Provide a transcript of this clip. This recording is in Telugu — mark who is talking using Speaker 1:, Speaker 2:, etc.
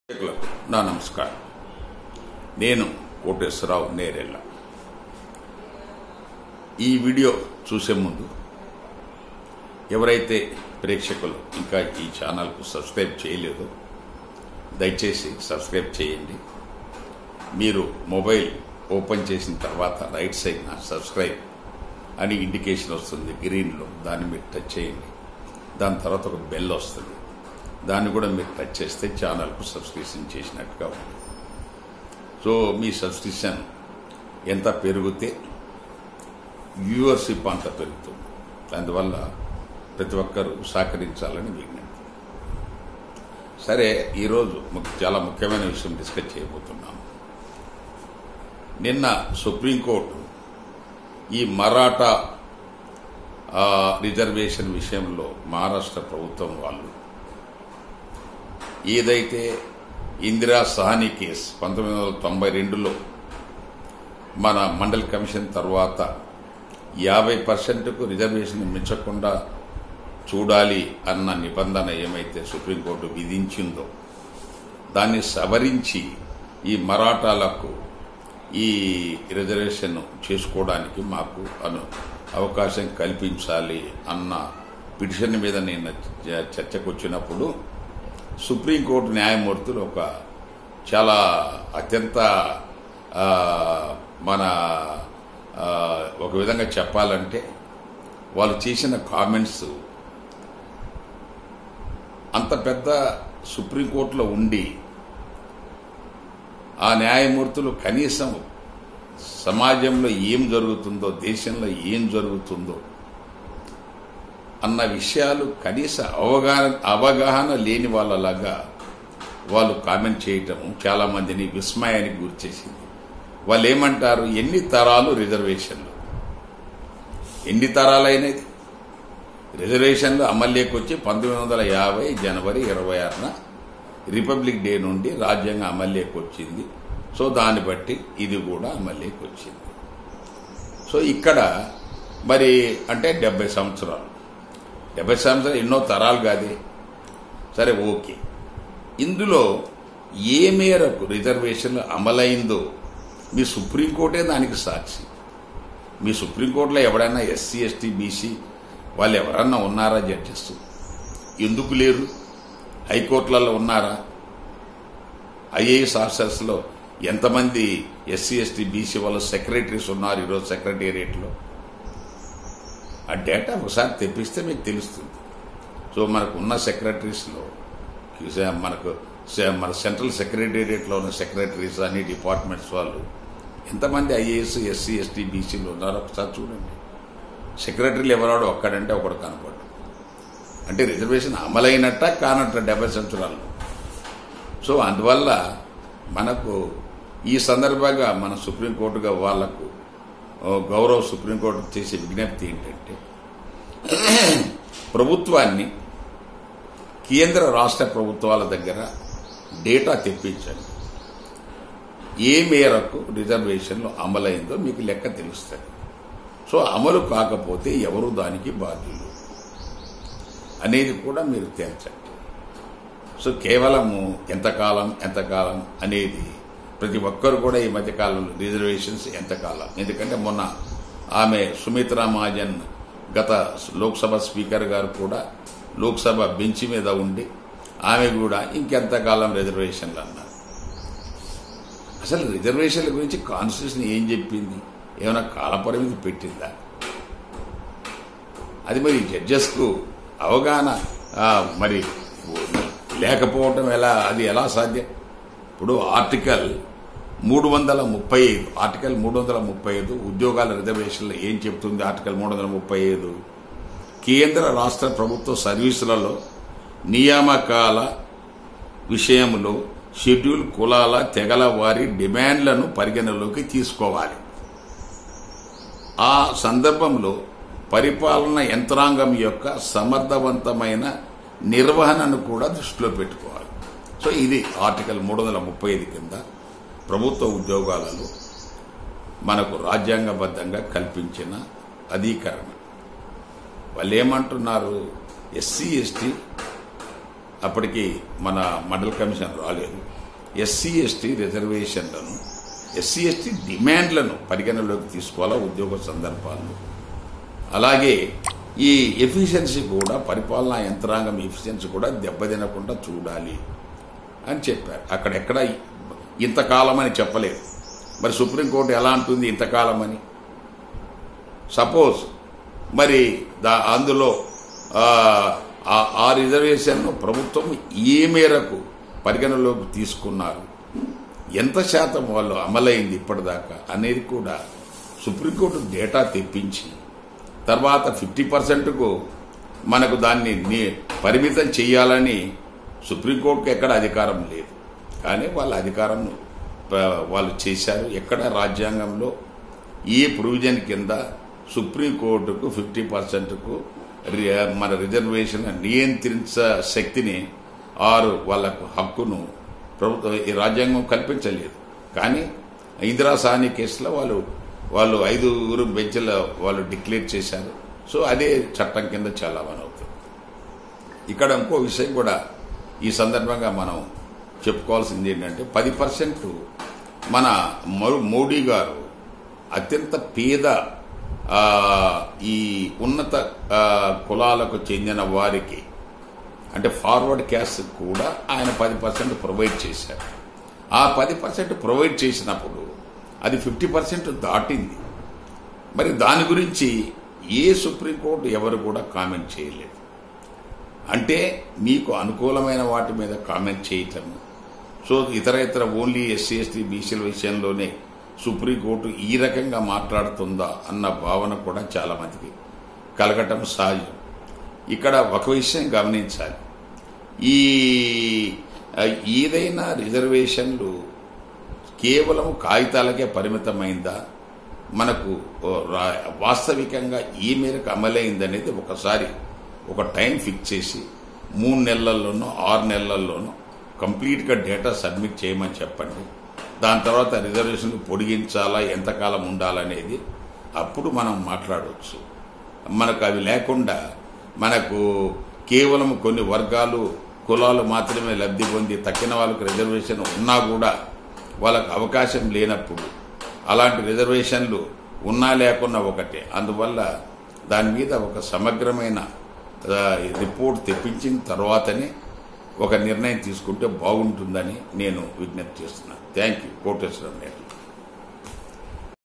Speaker 1: ప్రేక్షకులకు నా నమస్కారం నేను కోటేశ్వరరావు నేరెళ్ళ ఈ వీడియో చూసే ముందు ఎవరైతే ప్రేక్షకులు ఇంకా ఈ ఛానల్కు సబ్స్క్రైబ్ చేయలేదో దయచేసి సబ్స్క్రైబ్ చేయండి మీరు మొబైల్ ఓపెన్ చేసిన తర్వాత రైట్ సైడ్న సబ్స్క్రైబ్ అని ఇండికేషన్ వస్తుంది గ్రీన్లో దాన్ని మీరు టచ్ చేయండి దాని తర్వాత ఒక బెల్ వస్తుంది దాన్ని కూడా మీరు టచ్ చేస్తే ఛానల్కు సబ్స్క్రిప్షన్ చేసినట్టుగా ఉంది సో మీ సబ్స్క్రిప్షన్ ఎంత పెరిగితే వ్యూవర్షిప్ అంత పెరుగుతుంది అందువల్ల ప్రతి ఒక్కరూ సహకరించాలని విజ్ఞప్తి సరే ఈరోజు ము- చాలా ముఖ్యమైన విషయం డిస్కస్ చేయబోతున్నాము నిన్న సుప్రీంకోర్టు ఈ మరాఠా ఆ, రిజర్వేషన్ విషయంలో మహారాష్ట్ర ప్రభుత్వం వాళ్ళు ఏదైతే ఇందిరా సహాని కేసు పంతొమ్మిది వందల తొంభై రెండులో మన మండల్ కమిషన్ తర్వాత యాభై పర్సెంట్కు రిజర్వేషన్ మించకుండా చూడాలి అన్న నిబంధన ఏమైతే సుప్రీంకోర్టు విధించిందో దాన్ని సవరించి ఈ మరాఠాలకు ఈ రిజర్వేషన్ చేసుకోవడానికి మాకు అను అవకాశం కల్పించాలి అన్న పిటిషన్ మీద నేను చ- చర్చకు వచ్చినప్పుడు సుప్రీంకోర్టు న్యాయమూర్తులు ఒక చాలా అత్యంత ఆ, మన ఆ, ఒక విధంగా చెప్పాలంటే వాళ్ళు చేసిన కామెంట్స్ అంత పెద్ద సుప్రీంకోర్టులో ఉండి ఆ న్యాయమూర్తులు కనీసం సమాజంలో ఏం జరుగుతుందో దేశంలో ఏం జరుగుతుందో అన్న విషయాలు కనీస అవగాహన అవగాహన లేని వాళ్ళలాగా వాళ్ళు కామెంట్ చేయటం చాలా మందిని విస్మయానికి గురిచేసింది వాళ్ళు ఏమంటారు ఎన్ని తరాలు రిజర్వేషన్లు ఎన్ని తరాలైనది రిజర్వేషన్లు అమల్లోకి వచ్చి పంతొమ్మిది వందల యాభై జనవరి ఇరవై ఆరున రిపబ్లిక్ డే నుండి రాజ్యాంగం అమల్లోకి వచ్చింది సో దాన్ని బట్టి ఇది కూడా అమల్లోకి వచ్చింది సో ఇక్కడ మరి అంటే డెబ్బై సంవత్సరాలు డెబ్బై సంవత్సరాలు ఎన్నో తరాలు కాదే సరే ఓకే ఇందులో ఏ మేరకు రిజర్వేషన్లు అమలైందో మీ సుప్రీంకోర్టే దానికి సాక్షి మీ సుప్రీంకోర్టులో ఎవరైనా ఎస్సీ ఎస్టీ బీసీ వాళ్ళు ఎవరన్నా ఉన్నారా జడ్జెస్ ఎందుకు లేరు హైకోర్టులలో ఉన్నారా ఐఏఎస్ ఆఫీసర్స్లో ఎంతమంది ఎస్సీ ఎస్టీ బీసీ వాళ్ళు సెక్రటరీస్ ఉన్నారు ఈరోజు సెక్రటేరియట్లో ఆ డేటా ఒకసారి తెప్పిస్తే మీకు తెలుస్తుంది సో మనకు ఉన్న సెక్రటరీస్లో మనకు సె- మన సెంట్రల్ సెక్రటేరియట్లో ఉన్న సెక్రటరీస్ అన్ని డిపార్ట్మెంట్స్ వాళ్ళు ఎంతమంది ఐఏఎస్ ఎస్సీ ఎస్టీ బీసీలు ఉన్నారో ఒకసారి చూడండి సెక్రటరీలు ఎవరాడు ఒక్కడంటే ఒకడు కనపడ్డు అంటే రిజర్వేషన్ అమలైనట్ట కానట్ట డెబ్బై సంవత్సరాల్లో సో అందువల్ల మనకు ఈ సందర్భంగా మన సుప్రీంకోర్టుగా వాళ్లకు ఓ, గౌరవ సుప్రీంకోర్టు చేసే విజ్ఞప్తి ఏంటంటే ప్రభుత్వాన్ని కేంద్ర రాష్ట్ర ప్రభుత్వాల దగ్గర డేటా తెప్పించండి ఏ మేరకు రిజర్వేషన్లు అమలైందో మీకు లెక్క తెలుస్తుంది సో అమలు కాకపోతే ఎవరు దానికి బాధ్యులు అనేది కూడా మీరు తేల్చండి సో కేవలము ఎంతకాలం ఎంతకాలం అనేది ప్రతి ఒక్కరు కూడా ఈ మధ్య కాలంలో రిజర్వేషన్స్ ఎంతకాలం ఎందుకంటే మొన్న ఆమె సుమిత్రా మహాజన్ గత లోక్సభ స్పీకర్ గారు కూడా లోక్సభ బెంచ్ మీద ఉండి ఆమె కూడా ఇంకెంతకాలం రిజర్వేషన్లు అన్నారు అసలు రిజర్వేషన్ల గురించి కాన్స్టిట్యూషన్ ఏం చెప్పింది ఏమైనా కాలపరిమితి పెట్టిందా అది మరి జడ్జెస్కు అవగాహన ఆ, మరి లేకపోవటం ఎలా అది ఎలా సాధ్యం ఇప్పుడు ఆర్టికల్ మూడు వందల ముప్పై ఐదు ఆర్టికల్ మూడు వందల ముప్పై ఐదు ఉద్యోగాల రిజర్వేషన్లో ఏం చెప్తుంది ఆర్టికల్ మూడు వందల ముప్పై ఐదు కేంద్ర రాష్ట్ర ప్రభుత్వ సర్వీసులలో నియామకాల విషయంలో షెడ్యూల్ కులాల తెగల వారి డిమాండ్లను పరిగణలోకి తీసుకోవాలి ఆ సందర్భంలో పరిపాలన యంత్రాంగం యొక్క సమర్థవంతమైన నిర్వహణను కూడా దృష్టిలో పెట్టుకోవాలి సో ఇది ఆర్టికల్ మూడు వందల ముప్పై ఐదు కింద ప్రభుత్వ ఉద్యోగాలలో మనకు రాజ్యాంగబద్ధంగా కల్పించిన అధీకరణ వాళ్ళు ఏమంటున్నారు ఎస్సీ ఎస్టీ అప్పటికి మన మండల కమిషన్ రాలేదు ఎస్సీ ఎస్టీ రిజర్వేషన్లను ఎస్సీ ఎస్టీ డిమాండ్లను పరిగణలోకి తీసుకోవాలా ఉద్యోగ సందర్భాల్లో అలాగే ఈ ఎఫిషియన్సీ కూడా పరిపాలనా యంత్రాంగం ఎఫిషియన్సీ కూడా దెబ్బతినకుండా చూడాలి అని చెప్పారు అక్కడెక్కడ ఇంతకాలం అని చెప్పలేదు మరి సుప్రీంకోర్టు ఎలా అంటుంది ఇంతకాలం అని సపోజ్ మరి దా అందులో ఆ, ఆ- ఆ రిజర్వేషన్ను ప్రభుత్వం ఏ మేరకు పరిగణలోకి తీసుకున్నారు ఎంత శాతం వాళ్ళు అమలైంది ఇప్పటిదాకా అనేది కూడా సుప్రీంకోర్టు డేటా తెప్పించి తర్వాత ఫిఫ్టీ పర్సెంట్కు మనకు దాన్ని ని- పరిమితం చేయాలని సుప్రీంకోర్టుకు ఎక్కడ అధికారం లేదు కానీ వాళ్ళ అధికారం ప- వాళ్ళు చేశారు ఎక్కడ రాజ్యాంగంలో ఈ ప్రొవిజన్ కింద సుప్రీంకోర్టుకు ఫిఫ్టీ పర్సెంట్కు మన రిజర్వేషన్ నియంత్రించ శక్తిని ఆరు వాళ్లకు హక్కును ప్రభుత్వం ఈ రాజ్యాంగం కల్పించలేదు కానీ ఇందిరా సాహ్ని కేసులో వాళ్ళు వాళ్ళు ఐదుగురు బెంచ్ల వాళ్ళు డిక్లేర్ చేశారు సో అదే చట్టం కింద చలామణి అవుతుంది ఇక్కడ ఇంకో విషయం కూడా ఈ సందర్భంగా మనం చెప్పుకోవాల్సింది ఏంటంటే పది పర్సెంట్ మన మో- మోడీ గారు అత్యంత పేద ఆ, ఈ ఉన్నత ఆ, కులాలకు చెందిన వారికి అంటే ఫార్వర్డ్ క్యాస్ట్ కూడా ఆయన పది పర్సెంట్ ప్రొవైడ్ చేశారు ఆ పది పర్సెంట్ ప్రొవైడ్ చేసినప్పుడు అది ఫిఫ్టీ పర్సెంట్ దాటింది మరి దాని గురించి ఏ సుప్రీంకోర్టు ఎవరు కూడా కామెంట్ చేయలేదు అంటే మీకు అనుకూలమైన వాటి మీద కామెంట్ చేయటం సో ఇతర ఇతర ఓన్లీ ఎస్సీ ఎస్టీ బీసీల విషయంలోనే సుప్రీంకోర్టు ఈ రకంగా మాట్లాడుతుందా అన్న భావన కూడా చాలా మందికి కలగటం సహజం ఇక్కడ ఒక విషయం గమనించాలి ఈ ఆ, ఏదైనా రిజర్వేషన్లు కేవలం కాగితాలకే పరిమితమైందా మనకు ఓ, రా- వాస్తవికంగా ఈ మేరకు అమలైందనేది ఒకసారి ఒక టైం ఫిక్స్ చేసి మూడు నెలల్లోనో ఆరు నెలల్లోనో కంప్లీట్గా డేటా సబ్మిట్ చేయమని చెప్పండి దాని తర్వాత రిజర్వేషన్ పొడిగించాలా ఎంతకాలం ఉండాలనేది అప్పుడు మనం మాట్లాడవచ్చు మనకు అవి లేకుండా మనకు కేవలం కొన్ని వర్గాలు కులాలు మాత్రమే లబ్ధి పొంది తక్కిన వాళ్ళకి రిజర్వేషన్ ఉన్నా కూడా వాళ్ళకు అవకాశం లేనప్పుడు అలాంటి రిజర్వేషన్లు ఉన్నా లేకున్నా ఒకటే అందువల్ల దాని మీద ఒక సమగ్రమైన ఆ, రిపోర్ట్ తెప్పించిన తర్వాతనే ఒక నిర్ణయం తీసుకుంటే బాగుంటుందని నేను విజ్ఞప్తి చేస్తున్నాను థ్యాంక్ యూ కోటేశ్వరం గారు